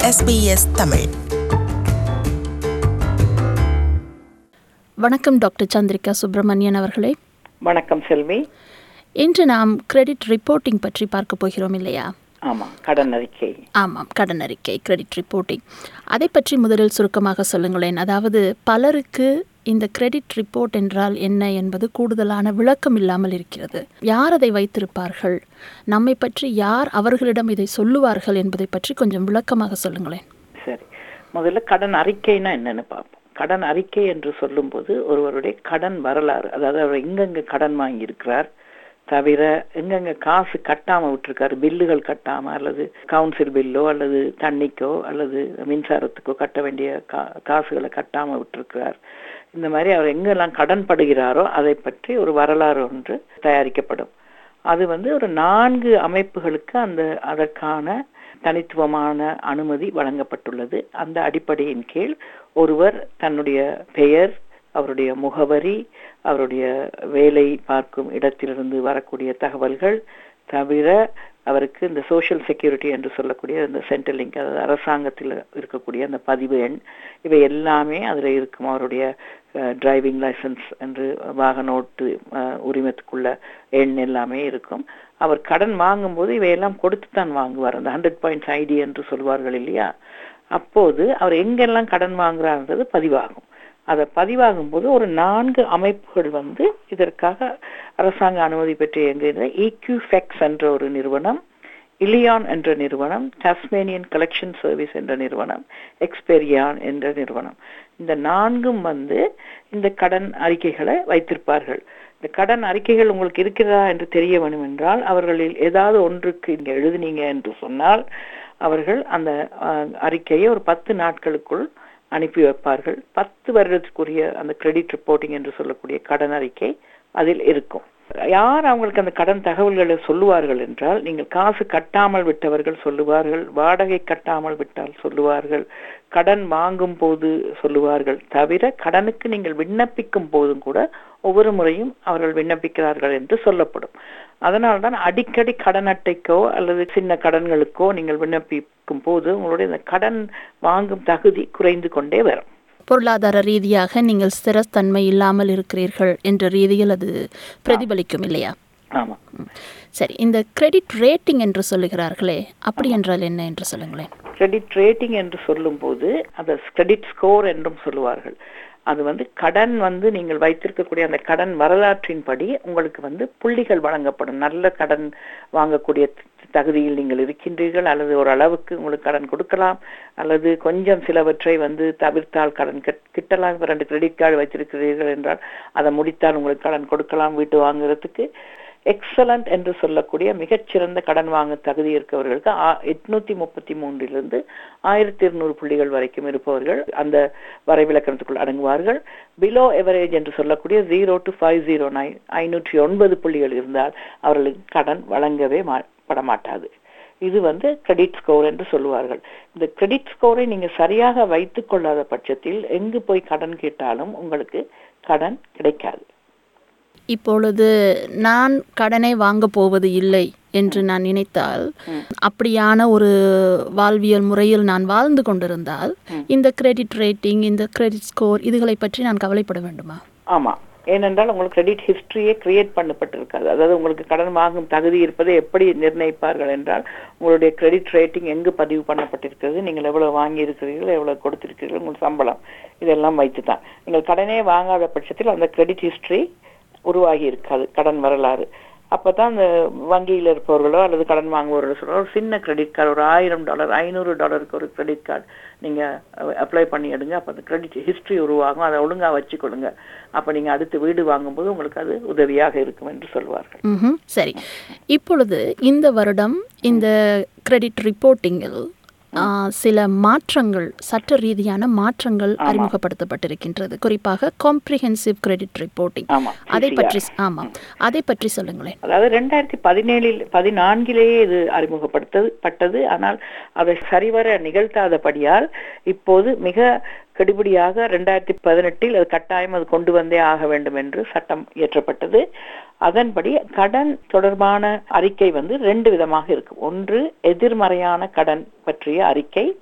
SBS Tamil வணக்கம் doctor Chandrika Subramanian அவர்களே வணக்கம் செல்வி இன்று நாம் கிரெடிட் ரிப்போர்ட்டிங் பற்றி பார்க்க போகிறோம் இல்லையா ஆமாம் கடன் அறிக்கை ஆமாம் கடன் அறிக்கை கிரெடிட் ரிப்போர்ட்டிங் அதை பற்றி முதலில் சுருக்கமாக சொல்லுங்களேன் அதாவது பலருக்கு இந்த கிரெடிட் ரிப்போர்ட் என்றால் என்ன என்பது கூடுதலான விளக்கம் இல்லாமல் இருக்கிறது யார் அதை வைத்திருப்பார்கள் நம்மை பற்றி யார் அவர்களிடம் இதை சொல்லுவார்கள் என்பதை பற்றி கொஞ்சம் விளக்கமாக சொல்லுங்களேன் சரி முதல்ல கடன் அறிக்கைனா என்னன்னு பார்ப்போம் கடன் அறிக்கை என்று சொல்லும்போது ஒருவருடைய கடன் வரலாறு அதாவது அவர் எங்கெங்க கடன் வாங்கியிருக்கிறார் தவிர எங்கெங்க காசு கட்டாம விட்டுருக்காரு பில்லுகள் கட்டாம அல்லது கவுன்சில் பில்லோ அல்லது தண்ணிக்கோ அல்லது மின்சாரத்துக்கோ கட்ட வேண்டிய கா காசுகளை கட்டாம விட்டுருக்கிறார் இந்த மாதிரி அவர் எங்கெல்லாம் கடன் படுகிறாரோ அதை பற்றி ஒரு வரலாறு ஒன்று தயாரிக்கப்படும் அது வந்து ஒரு நான்கு அமைப்புகளுக்கு அந்த அதற்கான தனித்துவமான அனுமதி வழங்கப்பட்டுள்ளது அந்த அடிப்படையின் கீழ் ஒருவர் தன்னுடைய பெயர் அவருடைய முகவரி அவருடைய வேலை பார்க்கும் இடத்திலிருந்து வரக்கூடிய தகவல்கள் தவிர அவருக்கு இந்த சோஷியல் செக்யூரிட்டி என்று சொல்லக்கூடிய இந்த சென்ட்ரல் லிங்க் அதாவது அரசாங்கத்தில் இருக்கக்கூடிய அந்த பதிவு எண் இவை எல்லாமே அதில் இருக்கும் அவருடைய டிரைவிங் லைசன்ஸ் என்று வாகன ஓட்டு உரிமத்துக்குள்ள எண் எல்லாமே இருக்கும் அவர் கடன் வாங்கும்போது இவையெல்லாம் கொடுத்து தான் வாங்குவார் அந்த ஹண்ட்ரட் பாயிண்ட்ஸ் ஐடி என்று சொல்வார்கள் இல்லையா அப்போது அவர் எங்கெல்லாம் கடன் வாங்குறாருன்றது பதிவாகும் அதை பதிவாகும் போது ஒரு நான்கு அமைப்புகள் வந்து இதற்காக அரசாங்க அனுமதி பெற்ற எங்க ஈக்யூஃபெக்ஸ் என்ற ஒரு நிறுவனம் இலியான் என்ற நிறுவனம் டாஸ்மேனியன் கலெக்ஷன் சர்வீஸ் என்ற நிறுவனம் எக்ஸ்பெரியான் என்ற நிறுவனம் இந்த நான்கும் வந்து இந்த கடன் அறிக்கைகளை வைத்திருப்பார்கள் இந்த கடன் அறிக்கைகள் உங்களுக்கு இருக்கிறதா என்று தெரிய வேண்டும் என்றால் அவர்களில் ஏதாவது ஒன்றுக்கு இங்க எழுதினீங்க என்று சொன்னால் அவர்கள் அந்த அறிக்கையை ஒரு பத்து நாட்களுக்குள் அனுப்பி வைப்பார்கள் பத்து வருடத்துக்குரிய அந்த கிரெடிட் ரிப்போர்ட்டிங் என்று சொல்லக்கூடிய கடன் அறிக்கை அதில் இருக்கும் யார் அவங்களுக்கு அந்த கடன் தகவல்களை சொல்லுவார்கள் என்றால் நீங்கள் காசு கட்டாமல் விட்டவர்கள் சொல்லுவார்கள் வாடகை கட்டாமல் விட்டால் சொல்லுவார்கள் கடன் வாங்கும் போது சொல்லுவார்கள் தவிர கடனுக்கு நீங்கள் விண்ணப்பிக்கும் போதும் கூட ஒவ்வொரு முறையும் அவர்கள் விண்ணப்பிக்கிறார்கள் என்று சொல்லப்படும் அதனால்தான் அடிக்கடி கடன் அட்டைக்கோ அல்லது சின்ன கடன்களுக்கோ நீங்கள் விண்ணப்பிக்கும் போது உங்களுடைய இந்த கடன் வாங்கும் தகுதி குறைந்து கொண்டே வரும் பொருளாதார ரீதியாக நீங்கள் ஸ்திரத்தன்மை இல்லாமல் இருக்கிறீர்கள் என்ற ரீதியில் அது பிரதிபலிக்கும் இல்லையா ஆமா சரி இந்த கிரெடிட் ரேட்டிங் என்று சொல்லுகிறார்களே அப்படி என்றால் என்ன என்று சொல்லுங்களேன் கிரெடிட் ரேட்டிங் என்று சொல்லும் போது அதை கிரெடிட் ஸ்கோர் என்றும் சொல்லுவார்கள் அது வந்து கடன் வந்து நீங்கள் வைத்திருக்கக்கூடிய அந்த கடன் வரலாற்றின்படி உங்களுக்கு வந்து புள்ளிகள் வழங்கப்படும் நல்ல கடன் வாங்கக்கூடிய தகுதியில் நீங்கள் இருக்கின்றீர்கள் அல்லது ஒரு அளவுக்கு உங்களுக்கு கடன் கொடுக்கலாம் அல்லது கொஞ்சம் சிலவற்றை வந்து தவிர்த்தால் கடன் கிட்டலாம் இப்போ ரெண்டு கிரெடிட் கார்டு வைத்திருக்கிறீர்கள் என்றால் அதை முடித்தால் உங்களுக்கு கடன் கொடுக்கலாம் வீட்டு வாங்குறதுக்கு எக்ஸலண்ட் என்று சொல்லக்கூடிய மிகச்சிறந்த கடன் வாங்க தகுதி இருக்கவர்களுக்கு எட்நூத்தி முப்பத்தி மூன்றிலிருந்து ஆயிரத்தி இருநூறு புள்ளிகள் வரைக்கும் இருப்பவர்கள் அந்த வரைவிலக்கணத்துக்குள் அடங்குவார்கள் பிலோ எவரேஜ் என்று சொல்லக்கூடிய zero to five zero nine ஐநூற்றி ஒன்பது புள்ளிகள் இருந்தால் அவர்களுக்கு கடன் வழங்கவே பட மாட்டாது இது வந்து கிரெடிட் ஸ்கோர் என்று சொல்லுவார்கள் இந்த கிரெடிட் ஸ்கோரை நீங்க சரியாக வைத்துக் கொள்ளாத பட்சத்தில் எங்கு போய் கடன் கேட்டாலும் உங்களுக்கு கடன் கிடைக்காது இப்பொழுது நான் கடனை வாங்க போவது இல்லை என்று நான் நினைத்தால் அப்படியான ஒரு வாழ்வியல் முறையில் நான் வாழ்ந்து கொண்டிருந்தால் இந்த கிரெடிட் ரேட்டிங் இந்த கிரெடிட் ஸ்கோர் இதுகளை பற்றி நான் கவலைப்பட வேண்டுமா ஆமா ஏனென்றால் உங்களுக்கு கிரெடிட் ஹிஸ்டரியே கிரியேட் பண்ணப்பட்டிருக்காது அதாவது உங்களுக்கு கடன் வாங்கும் தகுதி இருப்பதை எப்படி நிர்ணயிப்பார்கள் என்றால் உங்களுடைய கிரெடிட் ரேட்டிங் எங்கு பதிவு பண்ணப்பட்டிருக்கிறது நீங்கள் எவ்வளவு வாங்கி இருக்கிறீர்கள் எவ்வளவு கொடுத்திருக்கிறீர்கள் உங்கள் சம்பளம் இதெல்லாம் வைத்து தான் நீங்கள் கடனே வாங்காத பட்சத்தில் அந்த கிரெடிட் ஹிஸ்டரி உருவாகி இருக்காது கடன் வரலாறு அப்பதான் அந்த வங்கியில் இருப்பவர்களோ அல்லது கடன் வாங்குபவர்களோ சொல்ற ஒரு சின்ன கிரெடிட் கார்டு ஒரு ஆயிரம் டாலர் ஐநூறு டாலருக்கு ஒரு கிரெடிட் கார்டு நீங்க அப்ளை பண்ணி எடுங்க அப்போ அந்த கிரெடிட் ஹிஸ்டரி உருவாகும் அதை ஒழுங்கா வச்சுக்கொள்ளுங்க அப்ப நீங்க அடுத்து வீடு வாங்கும்போது உங்களுக்கு அது உதவியாக இருக்கும் என்று சொல்வார்கள் சரி இப்பொழுது இந்த வருடம் இந்த கிரெடிட் ரிப்போர்ட்டிங்கில் சில மாற்றங்கள் சட்ட ரீதியான மாற்றங்கள் அறிமுகப்படுத்தப்பட்டிருக்கின்றது குறிப்பாக காம்ப்ரிஹென்சிவ் கிரெடிட் ரிப்போர்ட்டிங் அதை பற்றி ஆமாம் அதை பற்றி சொல்லுங்களேன் அதாவது ரெண்டாயிரத்தி பதினேழில் பதினான்கிலேயே இது அறிமுகப்படுத்தது பட்டது ஆனால் அதை சரிவர நிகழ்த்தாதபடியால் இப்போது மிக கெடுபிடியாக ரெண்டாயிரத்தி பதினெட்டில் அது கட்டாயம் அது கொண்டு வந்தே ஆக வேண்டும் என்று சட்டம் இயற்றப்பட்டது அதன்படி கடன் தொடர்பான அறிக்கை வந்து ரெண்டு விதமாக இருக்கும் ஒன்று எதிர்மறையான கடன் பற்றிய அறிக்கை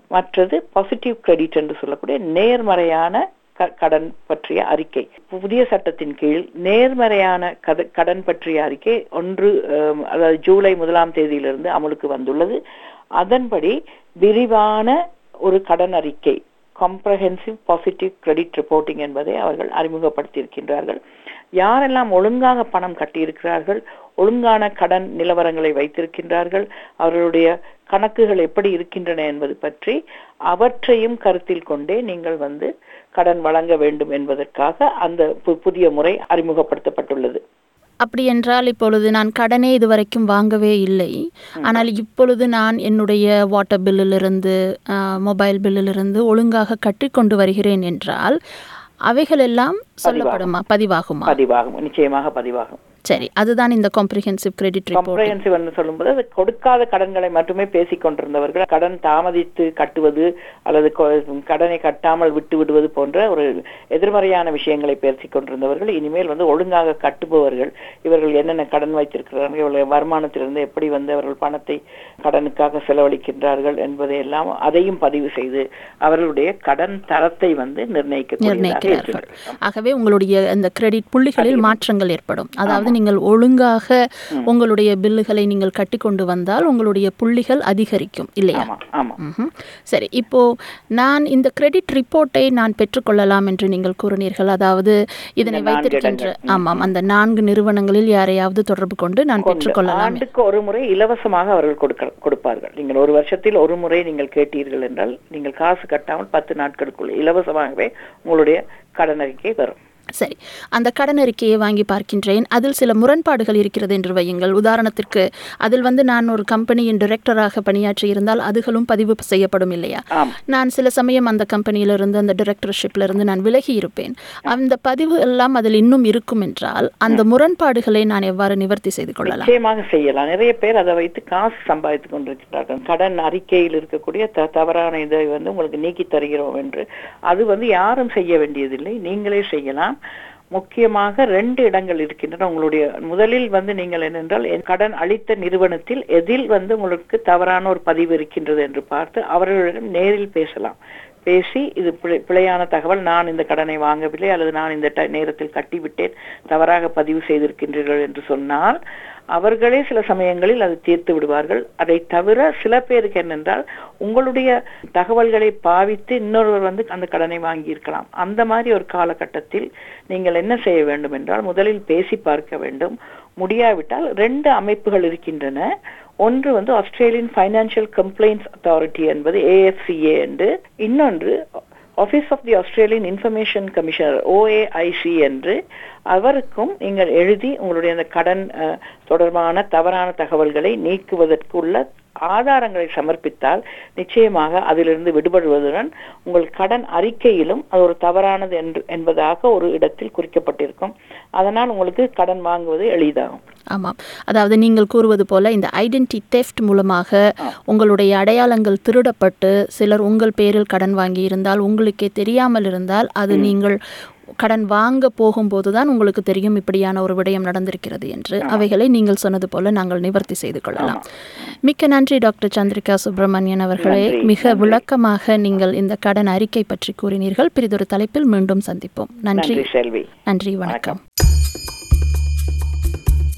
மற்றது பாசிட்டிவ் கிரெடிட் என்று சொல்லக்கூடிய நேர்மறையான க- கடன் பற்றிய அறிக்கை புதிய சட்டத்தின் கீழ் நேர்மறையான கத- கடன் பற்றிய அறிக்கை ஒன்று அஹ், அதாவது ஜூலை முதலாம் தேதியிலிருந்து அமலுக்கு வந்துள்ளது அதன்படி விரிவான ஒரு கடன் அறிக்கை காம்ப்ரஹென்சிவ் பாசிட்டிவ் கிரெடிட் ரிப்போர்ட்டிங் என்பதை அவர்கள் அறிமுகப்படுத்தியிருக்கின்றார்கள் யாரெல்லாம் ஒழுங்காக பணம் கட்டியிருக்கிறார்கள் ஒழுங்கான கடன் நிலவரங்களை வைத்திருக்கின்றார்கள் அவர்களுடைய கணக்குகள் எப்படி இருக்கின்றன என்பது பற்றி அவற்றையும் கருத்தில் கொண்டே நீங்கள் வந்து கடன் வழங்க வேண்டும் என்பதற்காக அந்த பு- புதிய முறை அறிமுகப்படுத்தப்பட்டுள்ளது அப்படி என்றால் இப்பொழுது நான் கடனே இதுவரைக்கும் வாங்கவே இல்லை ஆனால் இப்பொழுது நான் என்னுடைய வாட்டர் பில்லிலிருந்து மொபைல் பில்லிலிருந்து ஒழுங்காக கட்டிக்கொண்டு வருகிறேன் என்றால் அவைகளெல்லாம் சொல்லப்படுமா பதிவாகுமா பதிவாகும் நிச்சயமாக பதிவாகும் சரி அதுதான் இந்த காம்ப்ரிஹென்சிவ் கிரெடிட் ரிப்போர்ட் காம்ப்ரஹென்சிவ் என்று சொல்லும்போது அது கொடுக்காத கடன்களை மட்டுமே பேசிக் கொண்டிருந்தவர்கள் கடன் தாமதித்து கட்டுவது அல்லது கொ- கடனை கட்டாமல் விட்டு விடுவது போன்ற ஒரு எதிர்மறையான விஷயங்களை பேசிக் கொண்டிருந்தவர்கள் இனிமேல் வந்து ஒழுங்காக கட்டுபவர்கள் இவர்கள் என்னென்ன கடன் வைத்திருக்கிறார்கள் இவர்கள் வருமானத்திலிருந்து எப்படி வந்து அவர்கள் பணத்தை கடனுக்காக செலவழிக்கின்றார்கள் என்பதை எல்லாம் அதையும் பதிவு செய்து அவர்களுடைய கடன் தரத்தை வந்து நிர்ணயிக்கக்கூடியதாக நிர்ணயிக்கிறார்கள் இருக்கின்றது ஆகவே உங்களுடைய அந்த கிரெடிட் புள்ளிகளில் மாற்றங்கள் ஏற்படும் அதாவது நீங்கள் ஒழுங்காக உங்களுடைய பில்லுகளை நீங்கள் கட்டி கொண்டு வந்தால் உங்களுடைய புள்ளிகள் அதிகரிக்கும் இல்லையா ஆமா ஆமா ம்ஹும். சரி இப்போ நான் இந்த கிரெடிட் ரிப்போர்ட்டை நான் பெற்றுக்கொள்ளலாம் என்று நீங்கள் கூறினீர்கள் அதாவது இதனை இந்த நான்கு வைத்திருக்கின்ற இடங்கள். ஆமாம் அந்த நான்கு நிறுவனங்களில் யாரையாவது தொடர்பு கொண்டு நான் கொண்டு பெற்றுக்கொள்ளலாம் ஆண்டுக்கு ஒரு முறை இலவசமாக அவர்கள் கொடுக்க கொடுப்பார்கள் நீங்கள் ஒரு வருஷத்தில் ஒரு முறை நீங்கள் கேட்டீர்கள் என்றால் நீங்கள் காசு கட்டாமல் பத்து நாட்களுக்குள் இலவசமாகவே உங்களுடைய கடன் அறிக்கை வரும் சரி அந்த கடன் அறிக்கையை வாங்கி பார்க்கின்றேன் அதில் சில முரண்பாடுகள் இருக்கிறது என்று வையுங்கள் உதாரணத்திற்கு அதில் வந்து நான் ஒரு கம்பெனியின் டிரெக்டராக பணியாற்றி இருந்தால் அதுகளும் பதிவு செய்யப்படும் இல்லையா ஆம் நான் சில சமயம் அந்த கம்பெனியிலிருந்து அந்த டிரெக்டர்ஷிப்ல இருந்து நான் விலகி இருப்பேன் அந்த பதிவு எல்லாம் அதில் இன்னும் இருக்கும் என்றால் அந்த முரண்பாடுகளை நான் எவ்வாறு நிவர்த்தி செய்து கொள்ளலாம் நிச்சயமாக செய்யலாம் நிறைய பேர் அதை வைத்து காசு சம்பாதித்துக் கொண்டிருக்கிறார்கள் கடன் அறிக்கையில் இருக்கக்கூடிய த- தவறான இதை வந்து உங்களுக்கு நீக்கி தருகிறோம் என்று அது வந்து யாரும் செய்ய வேண்டியதில்லை நீங்களே செய்யலாம் முக்கியமாக ரெண்டு இடங்கள் இருக்கின்றன உங்களுடைய முதலில் வந்து நீங்கள் என்னென்றால் என் கடன் அளித்த நிறுவனத்தில் எதில் வந்து உங்களுக்கு தவறான ஒரு பதிவு இருக்கின்றது என்று பார்த்து அவர்களிடம் நேரில் பேசலாம் பேசி இது பிழை- பிழையான தகவல் நான் இந்த கடனை வாங்கவில்லை அல்லது நான் இந்த ட- நேரத்தில் கட்டிவிட்டேன் தவறாக பதிவு செய்திருக்கின்றீர்கள் என்று சொன்னால் அவர்களே சில சமயங்களில் அதை தீர்த்து விடுவார்கள் அதை தவிர சில பேருக்கு என்னென்றால் உங்களுடைய தகவல்களை பாவித்து இன்னொருவர் வந்து அந்த கடனை வாங்கி இருக்கலாம் அந்த மாதிரி ஒரு காலகட்டத்தில் நீங்கள் என்ன செய்ய வேண்டும் என்றால் முதலில் பேசி பார்க்க வேண்டும் முடியாவிட்டால் ரெண்டு அமைப்புகள் இருக்கின்றன ஒன்று வந்து ஆஸ்திரேலியன் ஃபைனான்சியல் கம்ப்ளைண்ட்ஸ் அத்தாரிட்டி என்பது ஏஎஃப்சிஏ என்று இன்னொன்று office of the Australian information commissioner OAIC என்று அவருக்கும் நீங்கள் எழுதி உங்களுடைய அந்த கடன் அஹ், தொடர்பான தவறான தகவல்களை நீக்குவதற்குள்ள ஆதாரங்களை சமர்ப்பித்தால் நிச்சயமாக அதிலிருந்து விடுபடுவதுடன் உங்கள் கடன் அறிக்கையிலும் அது ஒரு தவறானது என்று என்பதாக ஒரு இடத்தில் குறிக்கப்பட்டிருக்கும் அதனால் உங்களுக்கு கடன் வாங்குவது எளிதாகும் ஆமாம் அதாவது நீங்கள் கூறுவது போல இந்த ஐடென்டி தெஃப்ட் மூலமாக உங்களுடைய அடையாளங்கள் திருடப்பட்டு சிலர் உங்கள் பேரில் கடன் வாங்கி இருந்தால் உங்களுக்கே தெரியாமல் இருந்தால் அது நீங்கள் கடன் வாங்க போகும்போது தான் உங்களுக்கு தெரியும் இப்படியான ஒரு விடயம் நடந்திருக்கிறது என்று அவைகளை நீங்கள் சொன்னது போல நாங்கள் நிவர்த்தி செய்து கொள்ளலாம் மிக்க நன்றி டாக்டர் சந்திரிகா சுப்பிரமணியன் அவர்களே நன்றி, மிக விளக்கமாக நீங்கள் இந்த கடன் அறிக்கை பற்றி கூறினீர்கள் பிறிதொரு தலைப்பில் மீண்டும் சந்திப்போம் நன்றி நன்றி செல்வி நன்றி வணக்கம்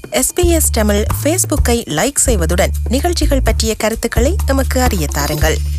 எஸ்பிஎஸ் தமிழ் ஃபேஸ்புக்கை லைக் செய்வதுடன் நிகழ்ச்சிகள் பற்றிய கருத்துக்களை எமக்கு அறிய தாருங்கள்